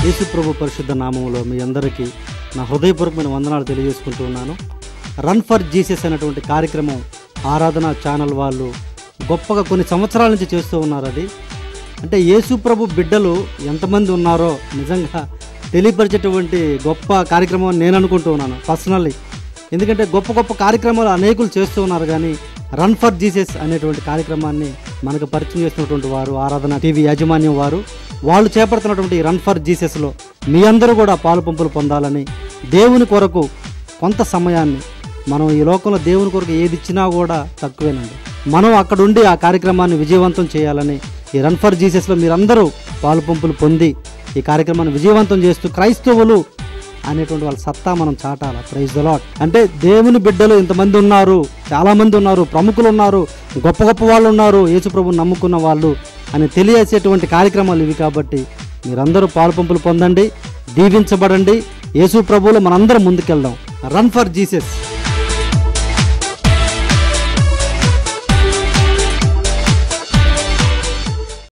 యేసు ప్రభు పరిశుద్ధ నామంలో మీ అందరికీ నా హృదయపూర్వకమైన వందనాలు తెలియజేసుకుంటూ ఉన్నాను రన్ ఫర్ జీసస్ అనేటువంటి కార్యక్రమం ఆరాధన ఛానల్ వాళ్ళు గొప్పగా కొన్ని సంవత్సరాల నుంచి చేస్తూ ఉన్నారు అది అంటే యేసు ప్రభు బిడ్డలు ఎంతమంది ఉన్నారో నిజంగా తెలియపరిచేటువంటి గొప్ప కార్యక్రమం అని నేను అనుకుంటూ ఉన్నాను పర్సనల్లీ ఎందుకంటే గొప్ప గొప్ప కార్యక్రమాలు అనేకులు చేస్తూ ఉన్నారు కానీ రన్ ఫర్ జీసస్ అనేటువంటి కార్యక్రమాన్ని మనకు పరిచయం చేస్తున్నటువంటి వారు ఆరాధన టీవీ యాజమాన్యం వారు వాళ్ళు చేపడుతున్నటువంటి ఈ రన్ ఫర్ జీసస్లో మీ అందరూ కూడా పాలు పంపులు పొందాలని దేవుని కొరకు కొంత సమయాన్ని మనం ఈ లోకంలో దేవుని కొరకు ఏది ఇచ్చినా కూడా తక్కువేనండి మనం అక్కడుండి ఆ కార్యక్రమాన్ని విజయవంతం చేయాలని ఈ రన్ ఫర్ జీసస్లో మీరందరూ పాలు పంపులు పొంది ఈ కార్యక్రమాన్ని విజయవంతం చేస్తూ క్రైస్తవులు అనేటువంటి వాళ్ళ సత్తా మనం చాటాల ప్రైజ్ ద లాట్ అంటే దేవుని బిడ్డలు ఇంతమంది ఉన్నారు చాలా మంది ఉన్నారు ప్రముఖులు ఉన్నారు గొప్ప గొప్ప వాళ్ళు ఉన్నారు యేసు ప్రభుని నమ్ముకున్న వాళ్ళు అని తెలియచేటువంటి కార్యక్రమాలు ఇవి కాబట్టి మీరందరూ పాలు పంపులు పొందండి దీవించబడండి యేసు ప్రభువులో మనందరం ముందుకెళ్దాం రన్ ఫర్ జీసస్